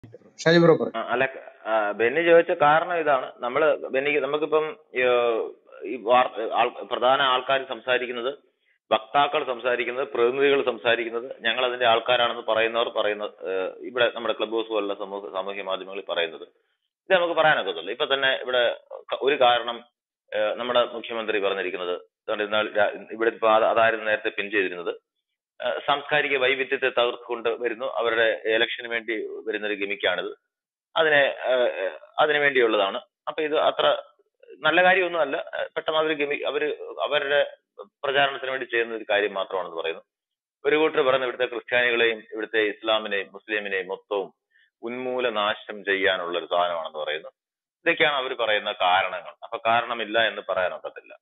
Shaji bro പറയും ആ, അല്ല ആ, ബെന്നി ചോദിച്ച കാരണം ഇതാണ് നമ്മള് ബെന്നിക്ക് നമുക്കിപ്പം ഈ, ഈ വാർ- ആൾ- പ്രധാന ആൾക്കാർ സംസാരിക്കുന്നത് വക്താക്കൾ സംസാരിക്കുന്നത് പ്രതിനിധികൾ സംസാരിക്കുന്നത് ഞങ്ങൾ അതിന്റെ ആൾക്കാരാണെന്ന് പറയുന്നവർ പറയുന്ന ഏഹ്, ഇവിടെ നമ്മുടെ ക്ലബ് ഹൗസ് പോലുള്ള സമൂഹ സാമൂഹ്യ മാധ്യമങ്ങളിൽ പറയുന്നത് ഇത് നമുക്ക് പറയാനൊക്കത്തുള്ളൂ ഇപ്പൊ തന്നെ ഇവിടെ ക- ഒരു കാരണം ഏഹ്, നമ്മുടെ മുഖ്യമന്ത്രി പറഞ്ഞിരിക്കുന്നത് അതുകൊണ്ട് ഇന്നാൾ രാ- ഇവിടെ ഇപ്പൊ അത് അതായിരുന്നു നേരത്തെ പിൻ ചെയ്തിരുന്നത് ഏഹ്, സാംസ്കാരിക വൈവിധ്യത്തെ തകർത്തുകൊണ്ട് വരുന്നു അവരുടെ ഇലക്ഷന് വേണ്ടി വരുന്ന ഒരു ഗിമിക്കാണിത് അതിനെ ഏഹ്, ഏഹ്, അതിനു വേണ്ടിയുള്ളതാണ് അപ്പൊ ഇത് അത്ര നല്ല കാര്യമൊന്നുമല്ല ഏഹ്, പെട്ടെന്ന് അവർ ഗമി അവര് അവരുടെ പ്രചാരണത്തിന് വേണ്ടി ചെയ്യുന്ന ഒരു കാര്യം മാത്രമാണെന്ന് പറയുന്നു ഒരു കൂട്ടർ പറയുന്നു ഇവിടുത്തെ ക്രിസ്ത്യാനികളെയും ഇവിടുത്തെ ഇസ്ലാമിനെയും മുസ്ലിമിനെയും മൊത്തവും ഉന്മൂല നാശം ചെയ്യാനുള്ള ഒരു സാധനമാണെന്ന് പറയുന്നു ഇതൊക്കെയാണ് അവർ പറയുന്ന കാരണങ്ങൾ അപ്പൊ കാരണമില്ല എന്ന് പറയാനൊക്കത്തില്ല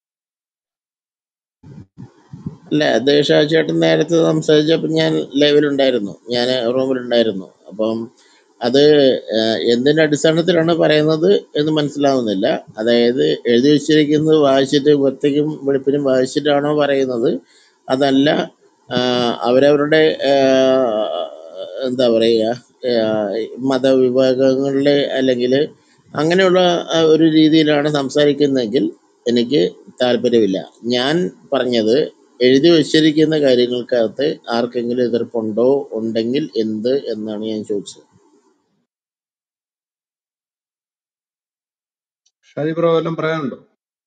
അല്ല അത് ഷാജേട്ടൻ നേരത്തെ സംസാരിച്ചപ്പോൾ ഞാൻ ലൈവിലുണ്ടായിരുന്നു ഞാൻ റൂമിലുണ്ടായിരുന്നു അപ്പം അത് ഏഹ്, എന്തിന്റെ അടിസ്ഥാനത്തിലാണ് പറയുന്നത് എന്ന് മനസ്സിലാവുന്നില്ല അതായത് എഴുതി വെച്ചിരിക്കുന്നത് വായിച്ചിട്ട് വൃത്തിക്കും വെളുപ്പിനും വായിച്ചിട്ടാണോ പറയുന്നത് അതല്ല ആഹ്, അവരവരുടെ ആഹ്, എന്താ പറയുക ആഹ്, മതവിഭാഗങ്ങളിലെ അല്ലെങ്കിൽ അങ്ങനെയുള്ള ആ ഒരു രീതിയിലാണ് സംസാരിക്കുന്നതെങ്കിൽ എനിക്ക് താല്പര്യമില്ല ഞാൻ പറഞ്ഞത് എഴുതി വച്ചിരിക്കുന്ന കാര്യങ്ങൾക്കകത്ത് ആർക്കെങ്കിലും എതിർപ്പുണ്ടോ ഉണ്ടെങ്കിൽ എന്ത് എന്നാണ് ഞാൻ ചോദിച്ചത് ഷാജി ബ്രോ വല്ലതും പറയാനുണ്ടോ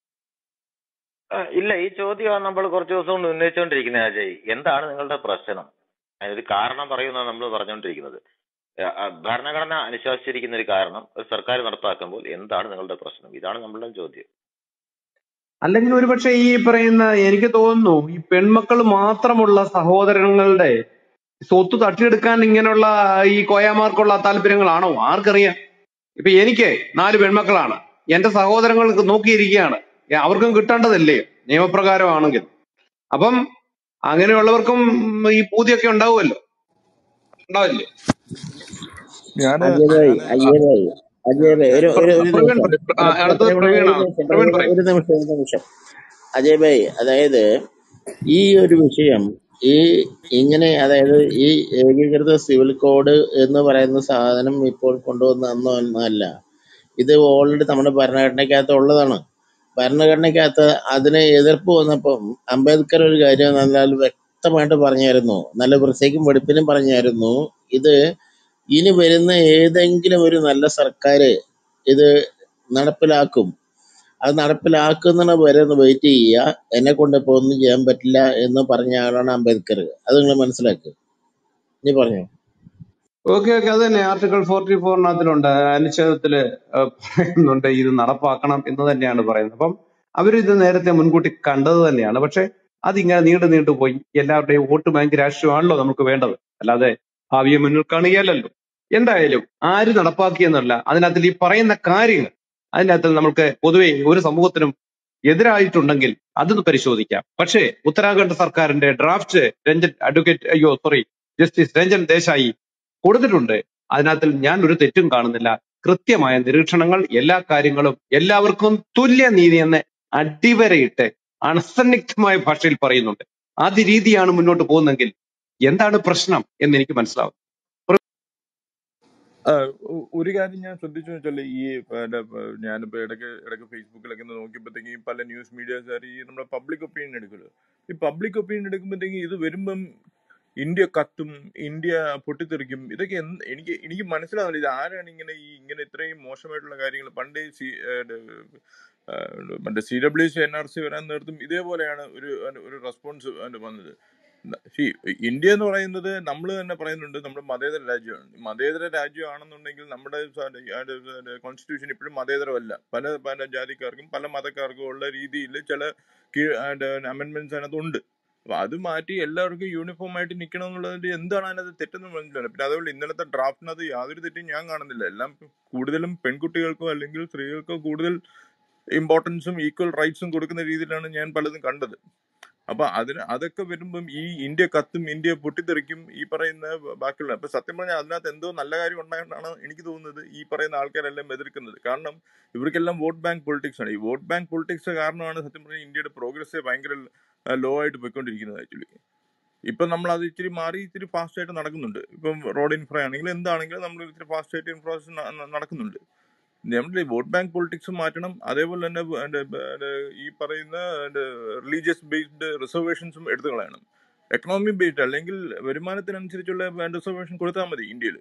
ആ, ഇല്ല ഈ ചോദ്യമാണ് നമ്മൾ കുറച്ച് ദിവസം കൊണ്ട് ഉന്നയിച്ചുകൊണ്ടിരിക്കുന്നത് അജയ് എന്താണ് നിങ്ങളുടെ പ്രശ്നം അതിനൊരു കാരണം പറയുന്നതാണ് നമ്മൾ പറഞ്ഞുകൊണ്ടിരിക്കുന്നത് ആ, ആ, ഭരണഘടന അനുശാസിച്ചിരിക്കുന്ന ഒരു കാരണം ഒരു സർക്കാർ നടപ്പാക്കുമ്പോൾ എന്താണ് നിങ്ങളുടെ പ്രശ്നം ഇതാണ് നമ്മളുടെ ചോദ്യം അല്ലെങ്കിൽ ഒരുപക്ഷെ ഈ പറയുന്ന എനിക്ക് തോന്നുന്നു ഈ പെൺമക്കൾ മാത്രമുള്ള സഹോദരങ്ങളുടെ സ്വത്ത് തട്ടിയെടുക്കാൻ ഇങ്ങനെയുള്ള ഈ കോയാമാർക്കുള്ള താല്പര്യങ്ങളാണോ ആർക്കറിയാം ഇപ്പൊ എനിക്ക് നാല് പെൺമക്കളാണ് എന്റെ സഹോദരങ്ങൾക്ക് നോക്കിയിരിക്കുകയാണ് ഏ, അവർക്കും കിട്ടേണ്ടതല്ലേ നിയമപ്രകാരമാണെങ്കിൽ അപ്പം അങ്ങനെയുള്ളവർക്കും ഈ പൂതിയൊക്കെ ഉണ്ടാവുമല്ലോ ഉണ്ടാവില്ലേ ഞാൻ അജയ് ഭായി അജയ് ഭായി അജയ് ഭായി ഒരു പ്ര- ഒരു ഒരു പ്രവീൺ നിമിഷം പറയും ആ, പ്ര- അടുത്തത് പ്രവീണ ഒരു പ്രവീണാണ് നിമിഷം പ്രവീൺ പ്രവീണ പറയും ഒരു നിമിഷം ഒരു നിമിഷം അജയ് ഭായി അതായത് ഈ ഒരു വിഷയം ഈ ഇങ്ങനെ അതായത് ഈ ഏകീകൃത സിവിൽ കോഡ് എന്ന് പറയുന്ന സാധനം ഇപ്പോൾ കൊണ്ടുവന്ന അന്നോ ഒന്നല്ല ഇത് ഓൾറെഡി നമ്മുടെ ഭരണഘടനയ്ക്കകത്ത് ഉള്ളതാണ് ഭരണഘടനയ്ക്കകത്ത് അതിന് എതിർപ്പ് വന്നപ്പം അംബേദ്കർ ഒരു കാര്യം നല്ല വ്യക്തമായിട്ട് പറഞ്ഞായിരുന്നു നല്ല വൃത്തിക്കും വെടുപ്പിനും പറഞ്ഞായിരുന്നു ഇത് ഇനി വരുന്ന ഏതെങ്കിലും ഒരു നല്ല സർക്കാർ ഇത് നടപ്പിലാക്കും അത് നടപ്പിലാക്കുന്നതിന് വരെ ഒന്ന് വെയിറ്റ് ചെയ്യുക എന്നെ കൊണ്ട് ഇപ്പോൾ ഒന്നും ചെയ്യാൻ പറ്റില്ല എന്ന് പറഞ്ഞ ആളാണ് അംബേദ്കർ അത് നിങ്ങൾ മനസ്സിലാക്കുക നീ പറഞ്ഞു ഓക്കെ ഓക്കെ അത് തന്നെ ആർട്ടിക്കിൾ ഫോർട്ടി ഫോറിനകത്തിലുണ്ട് അനുച്ഛേദത്തില് ഏഹ്, പറയുന്നുണ്ട് ഇത് നടപ്പാക്കണം എന്ന് തന്നെയാണ് പറയുന്നത് അപ്പം അവരിത് നേരത്തെ മുൻകൂട്ടി കണ്ടത് തന്നെയാണ് പക്ഷെ അതിങ്ങനെ നീണ്ടു നീണ്ടു പോയി എല്ലാവരുടെയും വോട്ട് ബാങ്ക് രാഷ്ട്രീയമാണല്ലോ നമുക്ക് വേണ്ടത് അല്ലാതെ ഭാവിയെ മുന്നിൽ കാണുകയല്ലല്ലോ എന്തായാലും ആര് നടപ്പാക്കിയെന്നല്ല അതിനകത്തിൽ ഈ പറയുന്ന കാര്യങ്ങൾ അതിനകത്ത് നമുക്ക് പൊതുവെ ഒരു സമൂഹത്തിനും എതിരായിട്ടുണ്ടെങ്കിൽ അതൊന്ന് പരിശോധിക്കാം പക്ഷേ ഉത്തരാഖണ്ഡ് സർക്കാരിന്റെ ഡ്രാഫ്റ്റ് രഞ്ജൻ അഡ്വക്കേറ്റ് അയ്യോ സോറി ജസ്റ്റിസ് രഞ്ജൻ ദേശായി കൊടുത്തിട്ടുണ്ട് അതിനകത്തിൽ ഞാൻ ഒരു തെറ്റും കാണുന്നില്ല കൃത്യമായ നിരീക്ഷണങ്ങൾ എല്ലാ കാര്യങ്ങളും എല്ലാവർക്കും തുല്യ നീതി എന്ന് അടിവരയിട്ട് അസന്നിഗ്ധമായ ഭാഷയിൽ പറയുന്നുണ്ട് ആദ്യ രീതിയാണ് മുന്നോട്ട് പോകുന്നതെങ്കിൽ എന്താണ് പ്രശ്നം എന്ന് എനിക്ക് മനസ്സിലാവും ആ, ഒ- ഒരു കാര്യം ഞാൻ ശ്രദ്ധിച്ചു വെച്ചാൽ ഈ പിന്നെ, പ- ഞാനിപ്പോ ഇടയ്ക്ക് ഇടയ്ക്ക് ഫേസ്ബുക്കിലൊക്കെ ഒന്ന് നോക്കിയപ്പോഴത്തേക്ക് ഈ പല ന്യൂസ് മീഡിയക്കാർ ഈ നമ്മുടെ പബ്ലിക് ഒപ്പീനിയൻ എടുക്കുന്നത് ഈ പബ്ലിക് ഒപ്പീനിയൻ എടുക്കുമ്പോഴത്തേക്ക് ഇത് വരുമ്പം ഇന്ത്യ കത്തും ഇന്ത്യ പൊട്ടിത്തെറിക്കും ഇതൊക്കെ എന്ത് എനിക്ക് എനിക്ക് മനസ്സിലാവുന്നില്ല ഇത് ആരാണ് ഇങ്ങനെ ഈ ഇങ്ങനെ ഇത്രയും മോശമായിട്ടുള്ള കാര്യങ്ങൾ പണ്ട് സി ഏഹ് ഏഹ് മറ്റേ C W C N R C വരാൻ നേരത്തും ഇതേപോലെയാണ് ഒരു ഒരു റെസ്പോൺസ് വന്നത് See, ഇന്ത്യ എന്ന് പറയുന്നത് നമ്മൾ തന്നെ പറയുന്നുണ്ട് നമ്മുടെ മതേതര രാജ്യമാണ് മതേതര രാജ്യമാണെന്നുണ്ടെങ്കിൽ നമ്മുടെ കോൺസ്റ്റിറ്റ്യൂഷൻ ഇപ്പോഴും മതേതരമല്ല പല പല ജാതിക്കാർക്കും പല മതക്കാർക്കും ഉള്ള രീതിയിൽ ചില അമെന്റ്മെന്റ്സ് അതിനകത്ത് ഉണ്ട് അപ്പൊ അത് മാറ്റി എല്ലാവർക്കും യൂണിഫോം ആയിട്ട് നിൽക്കണം എന്നുള്ളതിന്റെ എന്താണ് അതിനകത്ത് തെറ്റെന്ന് മനസ്സിലാണ് പിന്നെ അതുപോലെ ഇന്നലത്തെ ഡ്രാഫ്റ്റിനകത്ത് യാതൊരു തെറ്റും ഞാൻ കാണുന്നില്ല എല്ലാം കൂടുതലും പെൺകുട്ടികൾക്കോ അല്ലെങ്കിൽ സ്ത്രീകൾക്കോ കൂടുതൽ ഇമ്പോർട്ടൻസും ഈക്വൽ റൈറ്റ്സും കൊടുക്കുന്ന രീതിയിലാണ് ഞാൻ പലതും കണ്ടത് അപ്പൊ അതിന് അതൊക്കെ വരുമ്പം ഈ ഇന്ത്യ കത്തും ഇന്ത്യ പൊട്ടിത്തെറിക്കും ഈ പറയുന്ന ബാക്കിയുള്ള അപ്പൊ സത്യം പറഞ്ഞാൽ അതിനകത്ത് എന്തോ നല്ല കാര്യം ഉണ്ടായെന്നാണ് എനിക്ക് തോന്നുന്നത് ഈ പറയുന്ന ആൾക്കാരെല്ലാം എതിർക്കുന്നത് കാരണം ഇവർക്കെല്ലാം വോട്ട് ബാങ്ക് പൊളിറ്റിക്സ് ആണ് ഈ വോട്ട് ബാങ്ക് പൊളിറ്റിക്സ് കാരണമാണ് സത്യം പറഞ്ഞാൽ ഇന്ത്യയുടെ പ്രോഗ്രസ് ഭയങ്കര ലോ ആയിട്ട് പോയിക്കൊണ്ടിരിക്കുന്നത് ആക്ച്വലി ഇപ്പം നമ്മൾ അത് ഇച്ചിരി മാറി ഇച്ചിരി ഫാസ്റ്റ് ആയിട്ട് നടക്കുന്നുണ്ട് ഇപ്പം റോഡ് ഇൻഫ്ര ആണെങ്കിലും എന്താണെങ്കിലും നമ്മൾ ഇച്ചിരി ഫാസ്റ്റ് ആയിട്ട് ഇൻഫ്രാസ് നടക്കുന്നുണ്ട് നമ്മുടെ വോട്ട് ബാങ്ക് പൊളിറ്റിക്സ് മാറ്റണം അതേപോലെ തന്നെ വ- എൻ്റെ ബ- എൻ്റെ ഈ പറയുന്ന റിലീജിയസ് ബേസ്ഡ് റിസർവേഷൻസും എടുത്തു കളയണം എക്കണോമി ബേസ്ഡ് അല്ലെങ്കിൽ വരുമാനത്തിനനുസരിച്ചുള്ള റിസർവേഷൻ കൊടുത്താൽ മതി ഇന്ത്യയിൽ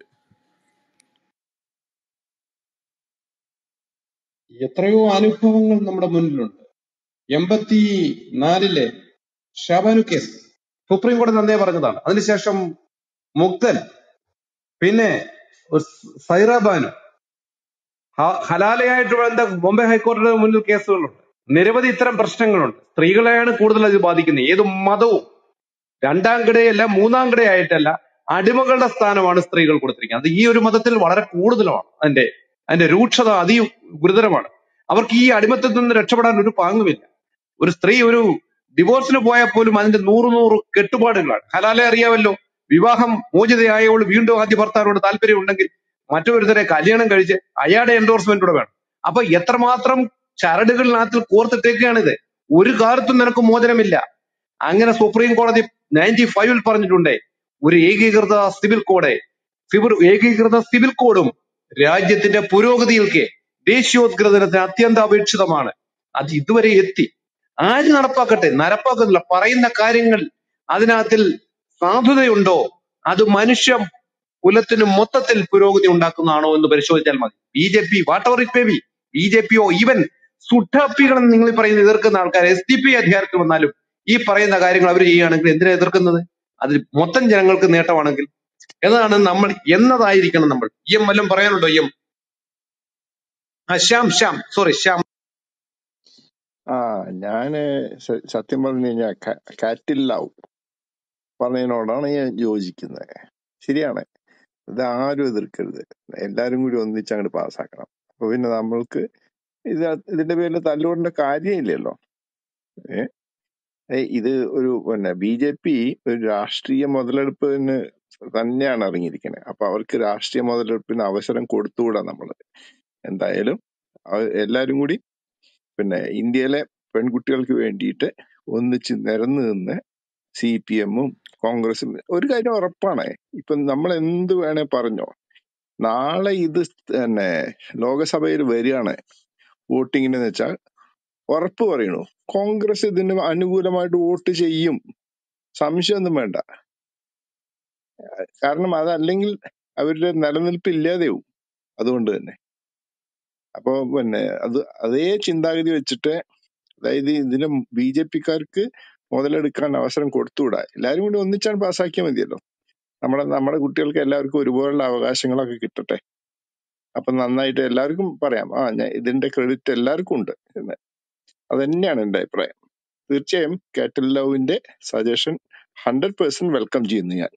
എത്രയോ അനുഭവങ്ങൾ നമ്മുടെ മുന്നിലുണ്ട് എൺപത്തി നാലിലെ ഷാബാനു കേസ് സുപ്രീം കോടതി നന്നേ പറഞ്ഞതാണ് അതിനുശേഷം മുക്തൻ പിന്നെ ഒരു സൈറ ബാനു ഹ- ഹലാലയായിട്ട് എന്താ ബോംബെ ഹൈക്കോടതിയുടെ മുന്നിൽ കേസുകളുണ്ട് നിരവധി ഇത്തരം പ്രശ്നങ്ങളുണ്ട് സ്ത്രീകളെയാണ് കൂടുതൽ അത് ബാധിക്കുന്നത് ഏത് മതവും രണ്ടാം കിടയല്ല മൂന്നാം കിടയായിട്ടല്ല അടിമകളുടെ സ്ഥാനമാണ് സ്ത്രീകൾ കൊടുത്തിരിക്കുന്നത് അത് ഈ ഒരു മതത്തിൽ വളരെ കൂടുതലാണ് അതിന്റെ അതിന്റെ രൂക്ഷത അതി ഗുരുതരമാണ് അവർക്ക് ഈ അടിമത്തത്തിൽ നിന്ന് രക്ഷപ്പെടാൻ ഒരു പാങ്ങുമില്ല ഒരു സ്ത്രീ ഒരു ഡിവോഴ്സിന് പോയാൽ പോലും അതിന്റെ നൂറ് നൂറ് കെട്ടുപാടുകളാണ് ഹലാലെ അറിയാമല്ലോ വിവാഹം മോചിതയായവൾ വീണ്ടും ആദ്യ ഭർത്താവിനോട് താല്പര്യം ഉണ്ടെങ്കിൽ മറ്റൊരുത്തരെ കല്യാണം കഴിച്ച് അയാളുടെ എൻഡോഴ്സ്മെന്റ് കൂടെ വേണം അപ്പൊ എത്രമാത്രം ചരടുകളിനകത്ത് കോർത്തിട്ടേക്കാണിത് ഒരു കാലത്തും നിനക്ക് മോചനമില്ല അങ്ങനെ സുപ്രീം കോടതി നയൻറ്റി ഫൈവിൽ പറഞ്ഞിട്ടുണ്ട് ഒരു ഏകീകൃത സിവിൽ കോഡ് സിവിൽ ഏകീകൃത സിവിൽ കോഡും രാജ്യത്തിന്റെ പുരോഗതിയിൽക്ക് ദേശീയോദ്ഗ്രഥനത്തിന് അത്യന്താപേക്ഷിതമാണ് അത് ഇതുവരെ എത്തി ആര് നടപ്പാക്കട്ടെ നടപ്പാക്കുന്നില്ല പറയുന്ന കാര്യങ്ങൾ അതിനകത്തിൽ സാധുതയുണ്ടോ അത് മനുഷ്യ കുലത്തിന് മൊത്തത്തിൽ പുരോഗതി ഉണ്ടാക്കുന്നതാണോ എന്ന് പരിശോധിച്ചാൽ മതി B J P whatever it may be B J പിയോ ഈവൻ സുഡാപ്പികളെന്ന് നിങ്ങൾ ഈ പറയുന്ന എതിർക്കുന്ന ആൾക്കാർ എസ് ഡി പി അധികാരത്തിൽ വന്നാലും ഈ പറയുന്ന കാര്യങ്ങൾ അവർ ചെയ്യുകയാണെങ്കിൽ എന്തിനാ എതിർക്കുന്നത് അത് മൊത്തം ജനങ്ങൾക്ക് നേട്ടമാണെങ്കിൽ എന്നതാണ് നമ്മൾ എന്നതായിരിക്കണം നമ്മൾ ഈ എം വല്ലതും പറയാനുണ്ടോ ഈ എം ആ ശ്യാം ശ്യാം സോറി ശ്യാം ആ ഞാന് സ- സത്യം പറഞ്ഞു കഴിഞ്ഞാൽ കാറ്റിൽ ലവ് പറഞ്ഞതിനോടാണ് ഞാൻ യോജിക്കുന്നത് ശരിയാണ് ഇത് ആരും എതിർക്കരുത് എല്ലാരും കൂടി ഒന്നിച്ച് അങ്ങോട്ട് പാസ്സാക്കണം അപ്പൊ പിന്നെ നമ്മൾക്ക് ഇത് ഇതിന്റെ പേരിൽ തല്ലുകൊണ്ട കാര്യമില്ലല്ലോ ഏ ഏയ് ഇത് ഒരു പിന്നെ ബി ജെ പി ഒരു രാഷ്ട്രീയ മുതലെടുപ്പിന് തന്നെയാണ് ഇറങ്ങിയിരിക്കുന്നത് അപ്പൊ അവർക്ക് രാഷ്ട്രീയ മുതലെടുപ്പിന് അവസരം കൊടുത്തുകൂടാ നമ്മള് എന്തായാലും അവ- എല്ലാരും കൂടി പിന്നെ ഇന്ത്യയിലെ പെൺകുട്ടികൾക്ക് വേണ്ടിയിട്ട് ഒന്നിച്ച് നിരന്നു നിന്ന് സി പി എമ്മും കോൺഗ്രസും ഒരു കാര്യം ഉറപ്പാണ് ഇപ്പൊ നമ്മൾ എന്ത് വേണേ പറഞ്ഞോ നാളെ ഇത് തന്നെ ലോകസഭയിൽ വരികയാണ് വോട്ടിങ്ങിന് വെച്ചാൽ ഉറപ്പ് പറയണു കോൺഗ്രസ് ഇതിന് അനുകൂലമായിട്ട് വോട്ട് ചെയ്യും സംശയമൊന്നും വേണ്ട കാരണം അതല്ലെങ്കിൽ അവരുടെ നിലനിൽപ്പ് ഇല്ലാതെയാവും അതുകൊണ്ട് തന്നെ അപ്പൊ പിന്നെ അത് അതേ ചിന്താഗതി വെച്ചിട്ട് അതായത് ഇതിന് ബി ജെ പിക്കാർക്ക് മുതലെടുക്കാൻ അവസരം കൊടുത്തുകൂടാ എല്ലാരും കൂടി ഒന്നിച്ചാണ് പാസ്സാക്കിയാൽ മതിയല്ലോ നമ്മുടെ നമ്മുടെ കുട്ടികൾക്ക് എല്ലാവർക്കും ഒരുപോലുള്ള അവകാശങ്ങളൊക്കെ കിട്ടട്ടെ അപ്പൊ നന്നായിട്ട് എല്ലാവർക്കും പറയാം ആ ഞാൻ ഇതിന്റെ ക്രെഡിറ്റ് എല്ലാവർക്കും ഉണ്ട് എന്ന് അതന്നെയാണ് എന്റെ അഭിപ്രായം തീർച്ചയായും കാറ്റൽ ലവിന്റെ സജഷൻ ഹൺഡ്രഡ് പേഴ്സെന്റ് വെൽക്കം ചെയ്യുന്നു ഞാൻ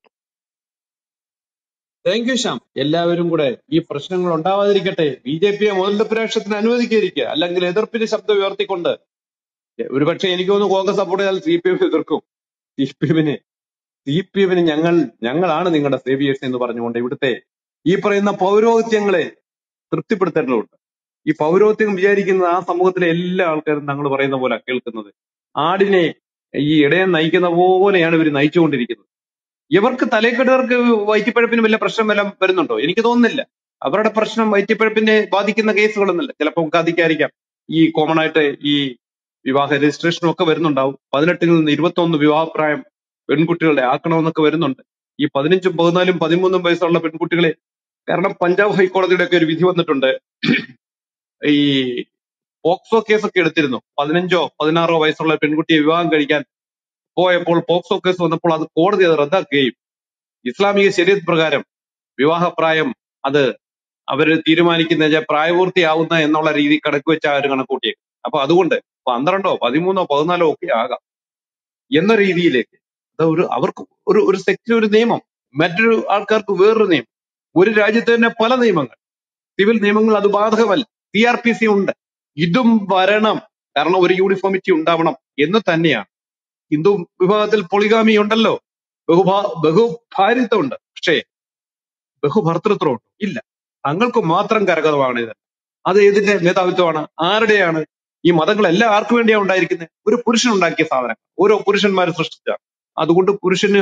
താങ്ക് യു ശ്യാം എല്ലാവരും കൂടെ ഈ പ്രശ്നങ്ങൾ ഉണ്ടാവാതിരിക്കട്ടെ ബി ജെ പിയെ മുതലെടുപ്പ് രാഷ്ട്രത്തിന് അനുവദിക്കാതിരിക്കുക അല്ലെങ്കിൽ എതിർപ്പിന് ശബ്ദം ഉയർത്തിക്കൊണ്ട് ഒരുപക്ഷെ എനിക്ക് തോന്നുന്നു കോൺഗ്രസ് സപ്പോർട്ട് ചെയ്താൽ സി പി എം എതിർക്കും സി പി എമ്മിന് സി പി എമ്മിന് ഞങ്ങൾ ഞങ്ങളാണ് നിങ്ങളുടെ സേവിയേഴ്സ് എന്ന് പറഞ്ഞുകൊണ്ട് ഇവിടുത്തെ ഈ പറയുന്ന പൗരോഹിത്യങ്ങളെ തൃപ്തിപ്പെടുത്തേണ്ടതുണ്ട് ഈ പൗരോഹിത്യം വിചാരിക്കുന്നത് ആ സമൂഹത്തിലെ എല്ലാ ആൾക്കാരും തങ്ങൾ പറയുന്ന പോലെ കേൾക്കുന്നത് ആടിനെ ഈ ഇടയൻ നയിക്കുന്ന പോലെയാണ് ഇവർ നയിച്ചുകൊണ്ടിരിക്കുന്നത് ഇവർക്ക് തലക്കെട്ടവർക്ക് വയറ്റിപ്പഴപ്പിന് വല്ല പ്രശ്നം വല്ല വരുന്നുണ്ടോ എനിക്ക് തോന്നുന്നില്ല അവരുടെ പ്രശ്നം വയറ്റിപ്പഴപ്പിനെ ബാധിക്കുന്ന കേസുകളൊന്നുമില്ല ചിലപ്പോൾ ബാധിക്കാതിരിക്കാം ഈ കോമൺ ആയിട്ട് ഈ വിവാഹ രജിസ്ട്രേഷനും ഒക്കെ വരുന്നുണ്ടാവും പതിനെട്ടിൽ നിന്ന് ഇരുപത്തൊന്ന് വിവാഹപ്രായം പെൺകുട്ടികളുടെ ആക്കണമെന്നൊക്കെ വരുന്നുണ്ട് ഈ പതിനഞ്ചും പതിനാലും പതിമൂന്നും വയസ്സുള്ള പെൺകുട്ടികളെ കാരണം പഞ്ചാബ് ഹൈക്കോടതിയുടെ ഒക്കെ ഒരു വിധി വന്നിട്ടുണ്ട് ഈ പോക്സോ കേസൊക്കെ എടുത്തിരുന്നു പതിനഞ്ചോ പതിനാറോ വയസ്സുള്ള പെൺകുട്ടിയെ വിവാഹം കഴിക്കാൻ പോയപ്പോൾ പോക്സോ കേസ് വന്നപ്പോൾ അത് കോടതി അത് റദ്ദാക്കുകയും ഇസ്ലാമിക ശരീരത്ത് പ്രകാരം വിവാഹപ്രായം അത് അവര് തീരുമാനിക്കുന്ന വെച്ചാൽ പ്രായപൂർത്തിയാവുന്ന എന്നുള്ള രീതി കണക്ക് വെച്ച അവർ കണക്കൂട്ടിയത് അപ്പൊ അതുകൊണ്ട് പന്ത്രണ്ടോ പതിമൂന്നോ പതിനാലോ ഒക്കെ ആകാം എന്ന രീതിയിലേക്ക് അത് ഒരു അവർക്ക് ഒരു ഒരു സെക്ടർ ഒരു നിയമം മറ്റൊരു ആൾക്കാർക്ക് വേറൊരു നിയമം ഒരു രാജ്യത്ത് തന്നെ പല നിയമങ്ങൾ സിവിൽ നിയമങ്ങൾ അത് ബാധകമല്ല സി ആർ പി സി ഉണ്ട് ഇതും വരണം കാരണം ഒരു യൂണിഫോമിറ്റി ഉണ്ടാവണം എന്ന് തന്നെയാണ് ഹിന്ദു വിഭാഗത്തിൽ പൊളിഗാമി ഉണ്ടല്ലോ ബഹുഭാ ബഹുഭാര്യത്വം ഉണ്ട് പക്ഷേ ബഹുഭർത്തൃത്വം ഉണ്ട് ഇല്ല തങ്ങൾക്ക് മാത്രം കരകതമാണ് ഇത് അത് ഏതിന്റെ മേധാവിത്വമാണ് ആരുടെയാണ് ഈ മതങ്ങളെല്ലാം ആർക്കു വേണ്ടിയാണ് ഉണ്ടായിരിക്കുന്നത് ഒരു പുരുഷൻ ഉണ്ടാക്കിയ സാധനം ഓരോ പുരുഷന്മാരും സൃഷ്ടിച്ച അതുകൊണ്ട് പുരുഷന്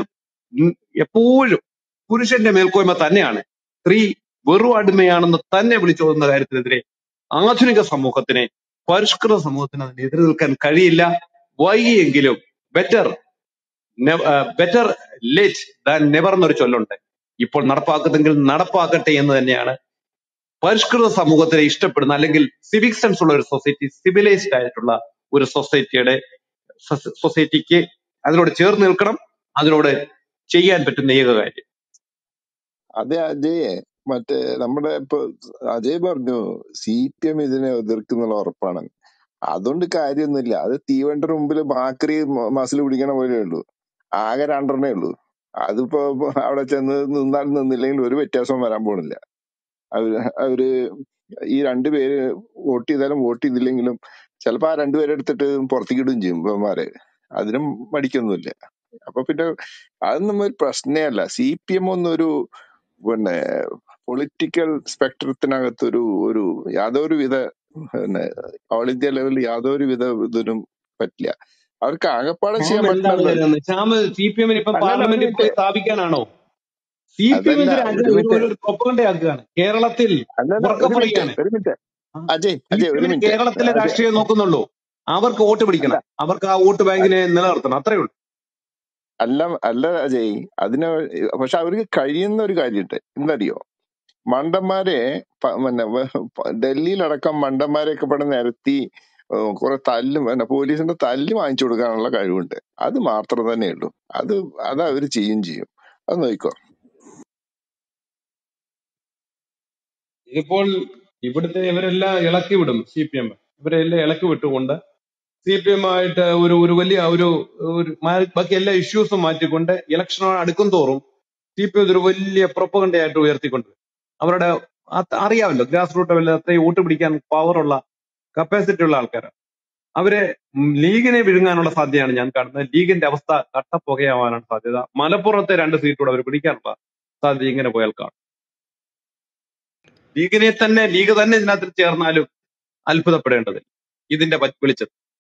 ഉം എപ്പോഴും പുരുഷന്റെ മേൽക്കോയ്മ തന്നെയാണ് സ്ത്രീ വെറും അടിമയാണെന്ന് തന്നെ വിളിച്ചോതുന്ന കാര്യത്തിനെതിരെ ആധുനിക സമൂഹത്തിന് പരിഷ്കൃത സമൂഹത്തിന് അതിന് എതിര് നിൽക്കാൻ കഴിയില്ല വൈകിയെങ്കിലും better better late than never എന്നൊരു ചൊല്ലുണ്ട് ഇപ്പോൾ നടപ്പാക്കുന്നെങ്കിൽ നടപ്പാക്കട്ടെ എന്ന് തന്നെയാണ് പരിഷ്കൃത സമൂഹത്തിനെ ഇഷ്ടപ്പെടുന്ന അല്ലെങ്കിൽ സിവിക് സെൻസ് ഉള്ള ഒരു സൊസൈറ്റി സിവിലൈസ്ഡ് ആയിട്ടുള്ള ഒരു സൊസൈറ്റിയുടെ സൊസൈറ്റിക്ക് അതിനോട് ചേർന്ന് നിൽക്കണം അതിനോട് ചെയ്യാൻ പറ്റുന്ന ഏക കാര്യം അതെ അജയ് മറ്റേ നമ്മുടെ ഇപ്പൊ അജയ് പറഞ്ഞു സി പി എം ഇതിനെ എതിർക്കുന്നുള്ള ഉറപ്പാണ് അതുകൊണ്ട് കാര്യമൊന്നുമില്ല അത് തീവണ്ടിയുടെ മുമ്പിൽ മാക്രി മസിൽ പിടിക്കണ പോലെ ഉള്ളൂ ആകെ രണ്ടെണ്ണേ ഉള്ളൂ അതിപ്പോ അവിടെ ചെന്ന് നിന്നാൽ നിന്നില്ലെങ്കിൽ ഒരു വ്യത്യാസവും വരാൻ പോണില്ല അവര് അവര് ഈ രണ്ടുപേര് വോട്ട് ചെയ്താലും വോട്ട് ചെയ്തില്ലെങ്കിലും ചിലപ്പോ ആ രണ്ടുപേരെ എടുത്തിട്ട് പുറത്തേക്ക് ഇടുകയും ചെയ്യും ഇവന്മാരെ അതിനും മടിക്കൊന്നുമില്ല അപ്പൊ പിന്നെ അതൊന്നും ഒരു പ്രശ്നമേ അല്ല സി പി എം ഒന്നും ഒരു പിന്നെ പൊളിറ്റിക്കൽ സ്പെക്ട്രത്തിനകത്ത് ഒരു ഒരു യാതൊരു വിധ പിന്നെ ഓൾ ഇന്ത്യ ലെവലിൽ യാതൊരു വിധ ഇതിനും പറ്റില്ല അവർക്ക് ആകപ്പാടെ ശ്യാം ചെയ്യാൻ എന്താണ് പറ്റുന്നത് കരുതുന്നത് ശ്യാം സി പി എമ്മിന് ഇപ്പൊ അല്ലല്ല ഒരു പാർലമെന്റിൽ മിനിറ്റ് പോയി സ്ഥാപിക്കാനാണോ സി പി എം അതല്ല ഇതിന് ഒരു ഒരു മിനിറ്റ് ഒരു പ്രൊപ്പകണ്ടയാക്കുകയാണ് കേരളത്തിൽ അല്ലല്ല ഉറക്കെ ഒരു മിനിറ്റ് പറയുകയാണ് ഒരു minute Ajay C Ajay P ഒരു എമ്മിന് മിനിറ്റ് കേരളത്തിലെ അജയ് രാഷ്ട്രീയം നോക്കുന്നുള്ളൂ അവർക്ക് വോട്ട് അല്ല പിടിക്കണം അവർക്ക് ആ വോട്ട് ബാങ്കിനെ നിലനിർത്തണം അത്രേ ഉള്ളൂ അല്ല അല്ല അജയ് അതിന് പക്ഷെ അവർക്ക് കഴിയുന്ന ഒരു കാര്യമുണ്ട് എന്തറിയോ മണ്ടന്മാരെ പ- പിന്നെ വ- പ- ഡൽഹിയിലടക്കം മണ്ടന്മാരെയൊക്കെ ഇവിടെ നിരത്തി ഏഹ് കുറെ തല്ലും പിന്നെ പോലീസിന്റെ തല്ല് വാങ്ങിച്ചു കൊടുക്കാനുള്ള കഴിവുണ്ട് അത് മാത്രം തന്നെ ഉള്ളൂ അത് അത് അവർ ചെയ്യും ചെയ്യും അത് നോക്കിക്കോ ഇതിപ്പോൾ ഇവിടുത്തെ ഇവരെല്ലാം ഇളക്കി വിടും സി പി എം ഇവരെല്ലാം ഇളക്കി വിട്ടുകൊണ്ട് സി പി എം ആയിട്ട് ഒരു ഒരു വലിയ ഒരു ഒരു മാ- ബാക്കി എല്ലാ ഇഷ്യൂസും മാറ്റിക്കൊണ്ട് ഇലക്ഷൻ അടുക്കും തോറും സി പി എം ഇതൊരു വലിയ പ്രൊപ്പകണ്ടയായിട്ട് ഉയർത്തിക്കൊണ്ട് വരും. അവരുടെ അത് അറിയാമല്ലോ ഗ്രാസ് റൂട്ട് ലെവലിൽ അത്രയും വോട്ട് പിടിക്കാൻ പവറുള്ള കപ്പാസിറ്റി ഉള്ള ആൾക്കാരാണ് അവരെ ഉം ലീഗിനെ വിഴുങ്ങാനുള്ള സാധ്യതയാണ് ഞാൻ കാണുന്നത് ലീഗിന്റെ അവസ്ഥ കട്ടപ്പുകയാവാനാണ് സാധ്യത മലപ്പുറത്തെ രണ്ട് സീറ്റൂടെ അവർ പിടിക്കാനുള്ള സാധ്യത ഇങ്ങനെ പോയാൽ കാണും ലീഗിനെ തന്നെ ലീഗ് തന്നെ ഇതിനകത്ത് ചേർന്നാലും അത്ഭുതപ്പെടേണ്ടതില്ല ഇതിന്റെ പ- വെളിച്ചത്തിൽ